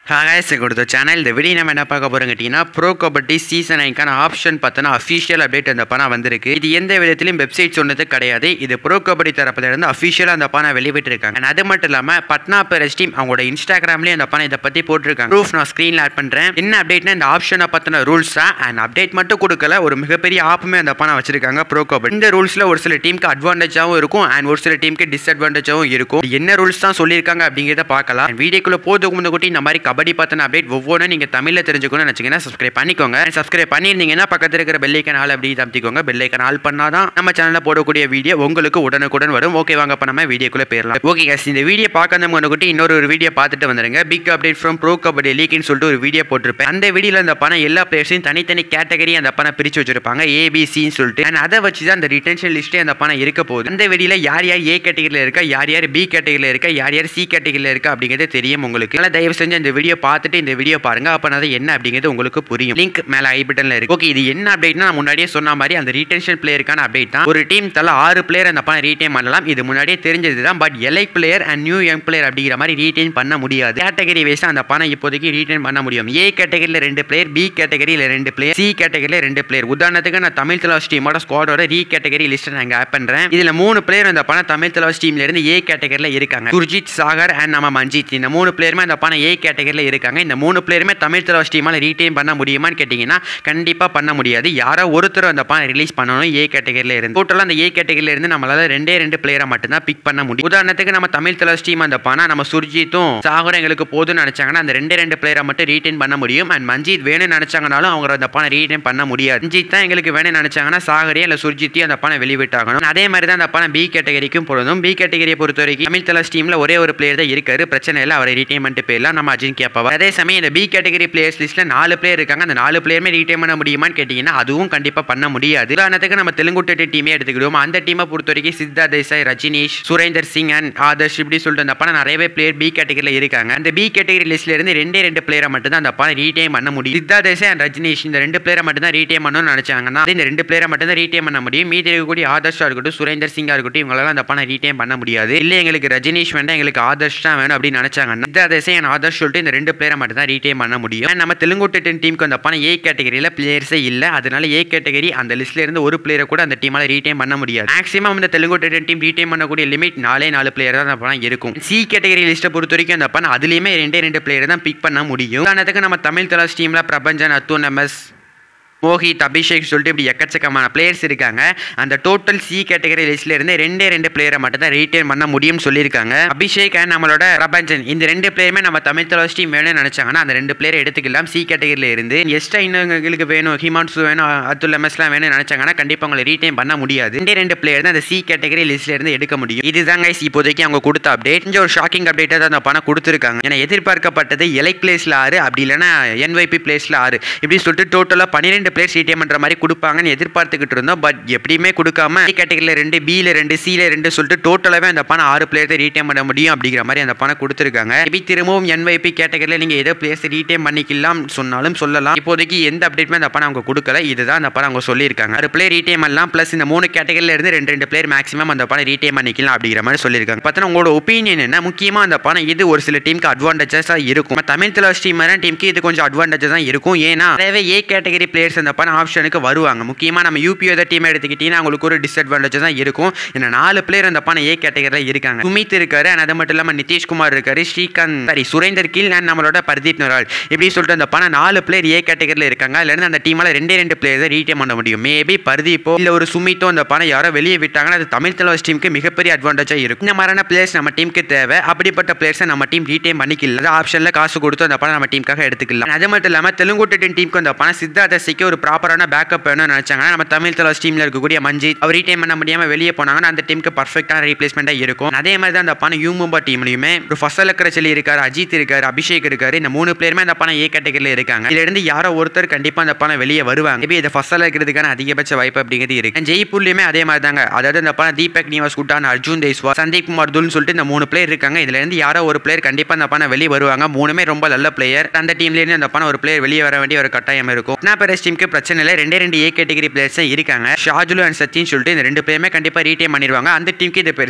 ஹாய்ஸ் கொடுத்த சேனல் இந்த வீடியோ நம்ம என்ன பார்க்க போகிறோம் கேட்டிங்கன்னா ப்ரோ கபடி சீசன் ஐக்கான ஆப்ஷன் பார்த்தோன்னா அஃபிஷியல் அப்டேட் அந்த பணம் வந்திருக்கு இது எந்த விதத்திலையும் வெப்சைட் சொன்னது கிடையாது இது ப்ரோ கபடி தரப்புல இருந்து அஃபிஷியலாக அந்த பணம் வெளிவிட்டிருக்காங்க And அது மட்டும் இல்லாமல் பட்னா பெரஸ் டீம் அவங்களோட இன்ஸ்டாகிராம்லேயும் அந்த பணம் இதை பற்றி போட்டிருக்காங்க ப்ரூஃப் நான் ஸ்க்ரீனில் ஆட் பண்ணுறேன் என்ன அப்டேட்னா இந்த ஆப்ஷனை பற்றின ரூல்ஸ் தான் அண்ட் அப்டேட் மட்டும் கொடுக்கல ஒரு மிகப்பெரிய ஆப்புமே அந்த பணம் வச்சிருக்காங்க ப்ரோ கபடி இந்த ரூல்ஸில் ஒரு சில டீமுக்கு அட்வான்டேஜாகவும் இருக்கும் அண்ட் ஒரு சில டீமுக்கு டிஸ்அட்வான்டேஜாகவும் இருக்கும் இது என்ன ரூல்ஸ் தான் சொல்லியிருக்காங்க அப்படிங்கிறத பார்க்கலாம் வீடியோக்குள்ள போதுக்கு முன்ன குட்டி இந்த மாதிரி கபடி பற்றின அப்டேட் ஒவ்வொன்றும் நீங்கள் தமிழில் தெரிஞ்சுக்கணும்னு நினச்சிங்கன்னா சப்ஸ்கிரைப் பண்ணிக்கோங்க சப்ஸ்கிரைப் பண்ணியிருந்தீங்கன்னா பக்கத்தில் இருக்கிற பெல்லைக்கன் ஆள் அப்படி தம்பிக்கோங்க பெல்லைக்கன் ஆள் பண்ணால் தான் நம்ம சேனலில் போடக்கூடிய வீடியோ உங்களுக்கு உடனுக்குடன் வரும் ஓகே வாங்க இப்போ நம்ம வீடியோக்குள்ளே போயிடலாம் ஓகே guys இந்த வீடியோ பார்க்காத முன்ன குட்டி இன்னொரு ஒரு வீடியோ பார்த்துட்டு வந்துருங்க big update from pro Kabaddi லீக்னு சொல்லிட்டு ஒரு வீடியோ போட்டிருப்பேன் அந்த வீடியோவில் அந்த பணம் எல்லா பிளேயர்ஸையும் தனித்தனி கேட்டகரி அந்த பணம் பிரித்து வச்சிருப்பாங்க ஏபிசின்னு சொல்லிட்டு அண்ட் அதை வச்சு தான் அந்த ரிட்டன்ஷன் லிஸ்ட்டே அந்த பணம் இருக்க போகுது அந்த வீடியோவில் யார் யார் ஏ கேட்டகரியில் இருக்கா யார் யார் பி கேட்டகரியில் இருக்கா யார் யார் சி கேட்டகரியில் இருக்கா அப்படிங்கிறது தெரியும் உங்களுக்கு அதனால் தயவு செஞ்சு இந்த வீடியோ பார்த்துட்டு இந்த வீடியோ பாருங்க அப்போ அது என்ன அப்படிங்கிறது உங்களுக்கு புரியும் லிங்க் மேலே ஐ பட்டனில் இருக்கு ஓகே இது என்ன அப்டேட்னா நான் முன்னாடியே சொன்ன மாதிரி அந்த ரீடென்ஷன் பிளேயருக்கான அப்டேட் தான் ஒரு டீம் தலா ஆறு பிளேயர் அந்த பணம் ரீடைன் பண்ணலாம் இது முன்னாடியே தெரிஞ்சது தான் but elite player and new young player அப்படிங்கிற மாதிரி ரீடைன் பண்ண முடியாது கேட்டகரி வைஸாக அந்த பணம் இப்போதைக்கு ரீடைன் பண்ண முடியும் ஏ கேட்டகரியில் ரெண்டு பிளேயர் பி கேட்டகரியில் ரெண்டு பிளேயர் சி கேட்டகரியில் ரெண்டு பிளேயர் உதாரணத்துக்கு நான் தமிழ் தலாஸ் டீமோட ஸ்குவாடோட ரீ கேட்டகரி லிஸ்ட் நான் ஆட் பண்ணுறேன் இதில் மூணு பிளேயர் அந்த பணம் தமிழ் தலாஸ் டீம்ல இருந்து ஏ கேட்டகரியில் இருக்காங்க குர்ஜித் சாகர் அண்ட் நம்ம மஞ்சித் இந்த மூணு பிளேயருமே அந்த பணம் ஏ கேட்டகரியில் இருக்காங்க இந்த மூணு பிளேயருமே தமிழ் தலாஸ் டீமால் ரீடைன் பண்ண முடியுமான்னு கேட்டிங்கன்னா கண்டிப்பாக பண்ண முடியாது யாரோ ஒருத்தர் அந்த பணம் ரிலீஸ் பண்ணணும் ஏ கேட்டகரியில் இருந்து டோட்டலாக அந்த ஏ கேட்டகரியில் இருந்து நம்மளால ரெண்டே ரெண்டு பிளேயரை மட்டும்தான் பிக் பண்ண முடியும் உதாரணத்துக்கு நம்ம தமிழ் தலாஸ் டீம் அந்த பணம் நம்ம சுர்ஜித்தும் சாகரும் எங்களுக்கு போதும்னு நினச்சாங்கன்னா அந்த ரெண்டே ரெண்டு பிளேயரை மட்டும் ரீடைன் பண்ண முடியும் அண்ட் மஞ்சித் வேணும்னு நினச்சாங்கனாலும் அவங்க அந்த பணம் ரீடைன் பண்ண முடியாது மஞ்சித் தான் எங்களுக்கு வேணும்னு நினச்சாங்கன்னா சாகரே இல்லை சுர்ஜித்தையும் அந்த பணம் வெளிவிட்டாகணும் அதே மாதிரி தான் அந்த பணம் பி கேட்டகரிக்கும் பொருந்தும் பி கேட்டகரியை பொறுத்த வரைக்கும் தமிழ் தலாஸ் டீமில் ஒரே ஒரு பிளேயர் தான் இருக்காரு பிரச்சனை இல்லை அவரை ரீடைன்மெண்ட் போயிடலாம் நம்ம அஜின் கேப்பவா அதே சமயம் இந்த பி கேட்டகரி பிளேயர்ஸ் லிஸ்ட்டில் நாலு பிளேயர் இருக்காங்க அந்த நாலு பிளேயருமே ரீடைன் பண்ண முடியுமான்னு கேட்டிங்கன்னா அதுவும் கண்டிப்பாக பண்ண முடியாது உதாரணத்துக்கு நம்ம தெலுங்குட்டு டீமே எடுத்துக்கிடுவோம் அந்த டீமை பொறுத்த வரைக்கும் சித்தா தேசாய் ரஜினீஷ் சுரேந்தர் சிங் அண்ட் ஆதர்ஷ் இப்படி சொல்லிட்டு அந்த பணம் நிறையவே பிளேயர் பி கேட்டகரியில் இருக்காங்க அந்த பி கேட்டகரி லிஸ்ட்ல இருந்து ரெண்டே ரெண்டு பிளேயரை மட்டும் தான் அந்த பணம் ரீடைன் பண்ண முடியும் சித்தா தேசாய் அண்ட் ரஜினீஷ் இந்த ரெண்டு பிளேயரை மட்டும் தான் ரீடைன் பண்ணணும்னு நினைச்சாங்கன்னா இந்த ரெண்டு பிளேயரை மட்டும் தான் ரீடைன் பண்ண முடியும் மீதி இருக்கக்கூடிய ஆதர்ஷா இருக்கட்டும் சுரேந்தர் சிங்கா இருக்கட்டும் இவங்களால அந்த பணம் ரீடைன் பண்ண முடியாது இல்லை எங்களுக்கு ரஜினீஷ் வேண்டாம் எங்களுக்கு ஆதர்ஷ் தான் வேணும் அப்படின்னு நினைச்சாங்கன்னா சித்தா தேசாய் அண்ட் ஆதர்ஷ் சொல்லிட்டு இந்த ரெண்டு பிளேயரை மட்டும் தான் ரீடைன் பண்ண முடியும் And நம்ம தெலுங்குட்டு டீமுக்கு அந்த பணம் ஏ கேட்டகரியில் பிளேயர்ஸே இல்லை அதனால ஏ கேட்டகரி அந்த லிஸ்ட்ல இருந்து ஒரு பிளேயரை கூட அந்த டீமால ரீடைன் பண்ண முடியாது மேக்ஸிமம் இந்த தெலுங்கு டீம் ரீடைன் பண்ணக்கூடிய லிமிட் நாலே நாலு பிளேயர் தான் அந்த பணம் இருக்கும் சி கேட்டகரி லிஸ்ட்டை பொறுத்த வரைக்கும் அந்த பணம் அதுலேயுமே ரெண்டே ரெண்டு பிளேயர் தான் பிக் பண்ண முடியும் உதாரணத்துக்கு நம்ம தமிழ் தலாஸ் டீமில் பிரபஞ்சன் அத்துன் எம்எஸ் மோஹித் அபிஷேக் சொல்லிட்டு இப்படி எக்கச்சக்கமான பிளேயர்ஸ் இருக்காங்க அந்த டோட்டல் சி கேட்டகரி லிஸ்ட்ல இருந்து ரெண்டே ரெண்டு பிளேயரை மட்டும் தான் ரீட்டைன் பண்ண முடியும்னு சொல்லியிருக்காங்க அபிஷேக் அண்ட் நம்மளோட பிரபஞ்சன் இந்த ரெண்டு பிளேயருமே நம்ம தமிழ் தலாஸ் டீம் வேணும்னு நினைச்சாங்கன்னா அந்த ரெண்டு பிளேயர் எடுத்துக்கலாம் சி கேட்டகரியில் இருந்து எஸ்டா இன்னங்களுக்கு வேணும் ஹிமான்சு வேணும் அத்துல் எம்எஸ்லாம் வேணும்னு நினைச்சாங்கன்னா கண்டிப்பாக உங்களை ரீட்டைன் பண்ண முடியாது ரெண்டே ரெண்டு பிளேயர் தான் அந்த சி கேட்டகரி லிஸ்ட்ல இருந்து எடுக்க முடியும் இதுதான் guys இப்போதைக்கு அவங்க கொடுத்த அப்டேட் கொஞ்சம் ஒரு ஷாக்கிங் அப்டேட்டாக தான் அந்த பணம் கொடுத்துருக்காங்க ஏன்னா எதிர்பார்க்கப்பட்டது எலைக் பிளேஸில் ஆறு அப்படி இல்லைன்னா என்வைபி பிளேஸில் ஆறு இப்படி சொல்லிட்டு டோட்டலாக பன்னிரெண்டு பிளேயர்ஸ் ரீட்டைன் பண்ணுற மாதிரி கொடுப்பாங்கன்னு எதிர்பார்த்துக்கிட்டு இருந்தோம் பட் எப்படியுமே கொடுக்காம ஏ கேட்டகரியில் ரெண்டு பியில் ரெண்டு சியில் ரெண்டு சொல்லிட்டு டோட்டலாகவே அந்த பணம் ஆறு பிளேயர் தான் ரீட்டைன் பண்ண முடியும் அப்படிங்கிற மாதிரி அந்த பணம் கொடுத்துருக்காங்க மேபி திரும்பவும் என்வைபி கேட்டகரியில் நீங்கள் எதோ பிளேயர்ஸ் ரீட்டைன் பண்ணிக்கலாம் சொன்னாலும் சொல்லலாம் இப்போதைக்கு எந்த அப்டேட்டுமே அந்த பணம் அவங்க கொடுக்கல இதுதான் அந்த பணம் அவங்க சொல்லியிருக்காங்க ஒரு பிளேயர் ரீட்டைன் பண்ணலாம் ப்ளஸ் இந்த மூணு கேட்டகரியில் இருந்து ரெண்டு ரெண்டு பிளேயர் மேக்ஸிமம் அந்த பணம் ரீட்டைன் பண்ணிக்கலாம் அப்படிங்கிற மாதிரி சொல்லியிருக்காங்க பார்த்தீங்கன்னா உங்களோட ஒப்பீனியன் என்ன முக்கியமாக அந்த பணம் இது ஒரு சில டீமுக்கு அட்வான்டேஜஸாக இருக்கும் நம்ம தமிழ் தலாஸ் டீம் டீமுக்கு இது கொஞ்சம் அட்வான்டேஜ் தான் இருக்கும் ஏன்னா நிறையவே ஏ கேட்டகரி பிளேயர்ஸ் அந்த பணம் ஆப்ஷனுக்கு வருவாங்க முக்கியமாக நம்ம யூபிஓ டீம் எடுத்துக்கிட்டீங்கன்னா அவங்களுக்கு ஒரு டிஸ்அட்வான்டேஜ் தான் இருக்கும் ஏன்னா நாலு பிளேயர் அந்த பணம் ஏ கேட்டகரியில் இருக்காங்க சுமித் இருக்காரு and அது மட்டும் இல்லாமல் நிதிஷ்குமார் இருக்காரு ஸ்ரீகாந்த் சாரி சுரேந்தர் கீல் அண்ட் நம்மளோட பர்தீப் நரால் இப்படி சொல்லிட்டு அந்த பணம் நாலு பிளேயர் ஏ கேட்டகரியில் இருக்காங்க அதுலேருந்து அந்த டீமால் ரெண்டே ரெண்டு பிளேயர் தான் ரீட்டைன் பண்ண முடியும் மேபி பர்தீப்போ இல்லை ஒரு சுமித்தோ அந்த பணம் யாரோ வெளியே விட்டாங்கன்னா அது தமிழ் தலைவாஸ் டீமுக்கு மிகப்பெரிய அட்வான்டேஜாக இருக்கும் இந்த மாதிரியான பிளேயர்ஸ் நம்ம டீமுக்கு தேவை அப்படிப்பட்ட பிளேயர்ஸை நம்ம டீம் ரீட்டைன் பண்ணிக்கல அது ஆப்ஷனில் காசு கொடுத்து அந்த பணம் நம்ம டீமுக்காக எடுத்துக்கலாம் அது மட்டும் இல்லாமல் தெலுங்கு டீமுக்கு அந்த பணம் சித்தார்த்தசிக்கு ஒரு ப்ராப்பரான பேக்கப் வேணும்னு நினச்சாங்கன்னா நம்ம தமிழ் தலைவாஸ் டீமில் இருக்கக்கூடிய மஞ்சித் அவர் ரீட்டைன் பண்ண முடியாமல் வெளியே போனாங்கன்னா அந்த டீமுக்கு பர்ஃபெக்டான ரீப்ளேஸ்மெண்ட்டாக இருக்கும் அதே மாதிரி தான் அந்த பணம் யூமும்பா டீம்லையுமே ஒரு ஃபசல் அக்கரச்சலி இருக்காரு அஜித் இருக்காரு அபிஷேக் இருக்காரு இந்த மூணு பிளேயருமே அந்த பணம் ஏ கேட்டகரியில் இருக்காங்க இதுல இருந்து யாரோ ஒருத்தர் கண்டிப்பாக அந்த பணம் வெளியே வருவாங்க மேபி இதை ஃபசல் இருக்கிறதுக்கான அதிகபட்ச வாய்ப்பு அப்படிங்கிறது இருக்கு And ஜெய்ப்பூர்லையுமே அதே மாதிரி தாங்க அதாவது இந்த பணம் தீபக் நிவாஸ் குட்டான் அர்ஜுன் தேஸ்வா சந்தீப் குமார் துல்னு சொல்லிட்டு இந்த மூணு பிளேயர் இருக்காங்க இதுல இருந்து யாரோ ஒரு பிளேயர் கண்டிப்பாக அந்த பணம் வெளியே வருவாங்க மூணுமே ரொம்ப நல்ல பிளேயர் அந்த டீம்ல இருந்து அந்த பணம் ஒரு பிளேயர் வெளியே வர வேண்டிய ஒரு கட்டாயம் இருக்கும் நான் பெரஸ் டீமுக்கு பிரச்சனை இல்லை ரெண்டே ரெண்டு ஏ கேட்டகரி பிளேயர்ஸ் இருக்காங்க ஷாஜுலு அண்ட் சச்சின் சொல்லிட்டு இந்த ரெண்டு பேருமே கண்டிப்பாக ரீட்டைன் பண்ணிடுவாங்க அந்த டீமுக்கு இது பெருசாக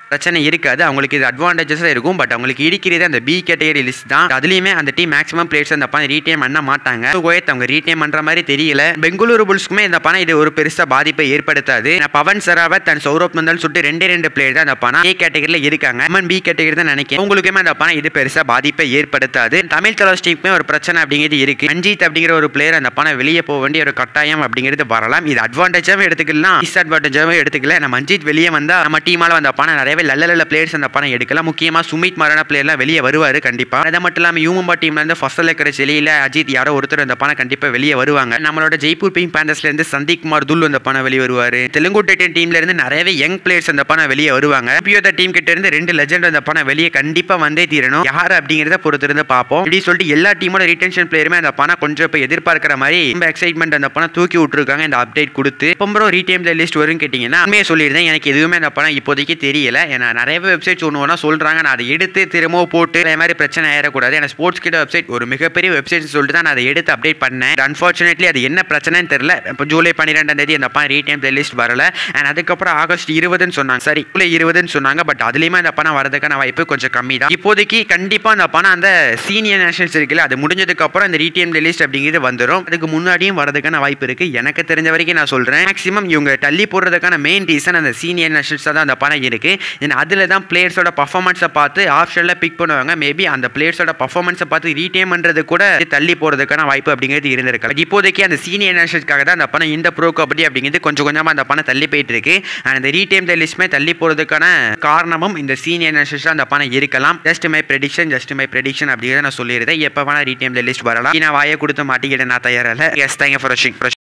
பிரச்சனை இருக்காது அவங்களுக்கு இது அட்வான்டேஜஸாக இருக்கும் பட் அவங்களுக்கு இடிக்கிறது அந்த பி கேட்டகரி லிஸ்ட் தான் அதுலேயுமே அந்த டீம் மேக்ஸிமம் பிளேயர்ஸ் அந்த பணம் ரீட்டேம் பண்ண மாட்டாங்க கோயத் அவங்க ரீட்டேம் பண்ணுற மாதிரி தெரியல பெங்களூரு புல்ஸ்க்குமே இந்த பணம் இது ஒரு பெருசாக பாதிப்பை ஏற்படுத்தாது நான் பவன் சராவத் தன் சௌரப் மந்தால் சொல்லிட்டு ரெண்டே ரெண்டு பிளேயர் தான் அந்த பணம் ஏ கேட்டகரியில் இருக்காங்க எம்என் பி கேட்டகரி தான் நினைக்கிறேன் உங்களுக்குமே அந்த பணம் இது பெருசாக பாதிப்பை ஏற்படுத்தாது தமிழ் தலாஸ் டீமுக்குமே ஒரு பிரச்சனை அப்படிங்கிறது இருக்கு ரஞ்சித் அப்படிங்கிற ஒரு பிளேயர் அந்த பணம் வெளியே போக வேண்டிய ஒரு கட்டாயம் அப்படிங்கிறது வரலாம் இது அட்வான்டேஜாகவும் எடுத்துக்கலாம் டிஸ்அட்வான்டேஜாகவும் எடுத்துக்கல நம்ம மஞ்சித் வெளியே வந்தால் நம்ம டீமால வந்த பணம் நிறையவே நல்ல நல்ல பிளேயர்ஸ் அந்த பணம் எடுக்கலாம் முக்கியமாக சுமித் மரண பிளேயர்லாம் வெளியே வருவார் கண்டிப்பாக அது மட்டும் இல்லாமல் யூமும்பா டீம்ல இருந்து ஃபர்ஸ்ட் இருக்கிற செலியில் அஜித் யாரோ ஒருத்தர் அந்த பணம் கண்டிப்பாக வெளியே வருவாங்க நம்மளோட ஜெய்ப்பூர் பிங் பேண்டர்ஸ்ல இருந்து சந்தீப் குமார் துல் அந்த பணம் வெளியே வருவார் தெலுங்கு டைட்டன் டீம்ல இருந்து நிறையவே யங் பிளேயர்ஸ் அந்த பணம் வெளியே வருவாங்க பியோத டீம் கிட்ட இருந்து ரெண்டு லெஜெண்ட் அந்த பணம் வெளியே கண்டிப்பாக வந்தே தீரணும் யார் அப்படிங்கிறத பொறுத்திருந்து பார்ப்போம் இப்படி சொல்லிட்டு எல்லா டீமோட ரிட்டென்ஷன் பிளேயருமே அந்த பணம் கொஞ்சம் இப்போ எதிர்பார்க்கிற மாதிரி ரொம்ப எக்ஸைட்மெண்ட் அந்த பணம் தூக்கி விட்டுருக்காங்க இந்த அப்டேட் கொடுத்து இப்போ ரீடைம் லிஸ்ட் வரும் கேட்டிங்கன்னா உண்மையை சொல்லியிருந்தேன் எனக்கு எதுவுமே அந்த பணம் இப்போதைக்கு தெரியல ஏன்னா நிறைய வெப்சைட்ஸ் ஒன்று ஒன்றா சொல்கிறாங்க நான் அதை எடுத்து திரும்ப போட்டு அதே மாதிரி பிரச்சனை ஆயிடக்கூடாது ஏன்னா ஸ்போர்ட்ஸ் கிட்ட வெப்சைட் ஒரு மிகப்பெரிய வெப்சைட் சொல்லிட்டு தான் நான் அதை எடுத்து அப்டேட் பண்ணேன் அன்ஃபார்ச்சுனேட்லி அது என்ன பிரச்சனைன்னு தெரியல இப்போ ஜூலை பன்னிரெண்டாம் தேதி அந்த பணம் ரீடைம் லிஸ்ட் வரல அண்ட் அதுக்கப்புறம் ஆகஸ்ட் இருபதுன்னு சொன்னாங்க சரி ஜூலை இருபதுன்னு சொன்னாங்க பட் அதுலேயுமே அந்த பணம் வரதுக்கான வாய்ப்பு கொஞ்சம் கம்மி தான் இப்போதைக்கு கண்டிப்பாக அந்த பணம் அந்த சீனியர் நேஷனல்ஸ் இருக்குல்ல அது முடிஞ்சதுக்கு அப்புறம் இந்த ரீடிஎம் லிஸ்ட் அப்படிங்கிறது வந்துடும் அதுக்கு முன்னாடியும் வரதுக்கான வாய்ப்பு இருக்கு எனக்கு தெரிஞ்ச வரைக்கும் நான் சொல்றேன் மேக்ஸிமம் இவங்க தள்ளி போடுறதுக்கான மெயின் ரீசன் அந்த சீனியர் நேஷனல்ஸ் தான் அந்த பணம் இருக்கு அதில் தான் பிளேயர்ஸோட பர்ஃபார்மன்ஸை பார்த்து ஆப்ஷனில் பிக் பண்ணுவாங்க மேபி அந்த பிளேயர்ஸோட பர்ஃபார்மன்ஸை பார்த்து ரீடேம் பண்ணுறது கூட தள்ளி போகிறதுக்கான வாய்ப்பு அப்படிங்கிறது இருந்திருக்கு இப்போதைக்கு அந்த சீனியர் நேஷனல்ஸ்க்காக தான் அந்த பணம் இந்த ப்ரோ கபடி அப்படிங்கிறது கொஞ்சம் கொஞ்சமாக அந்த பணம் தள்ளி போயிட்டு இருக்கு அண்ட் அந்த ரீடேம் லிஸ்ட்மே தள்ளி போகிறதுக்கான காரணமும் இந்த சீனியர் நேஷனல்ஸ் அந்த பணம் இருக்கலாம் just my prediction just my prediction அப்படிங்கிறத நான் சொல்லியிருந்தேன் எப்போ வேணா ரீடேம் லிஸ்ட் வரலாம் நான் வாயை கொடுத்து மாட்டிக்கிட்டேன் நான் தயாரில்லை எஸ் தேங்க் ஃபார் வாட்சிங்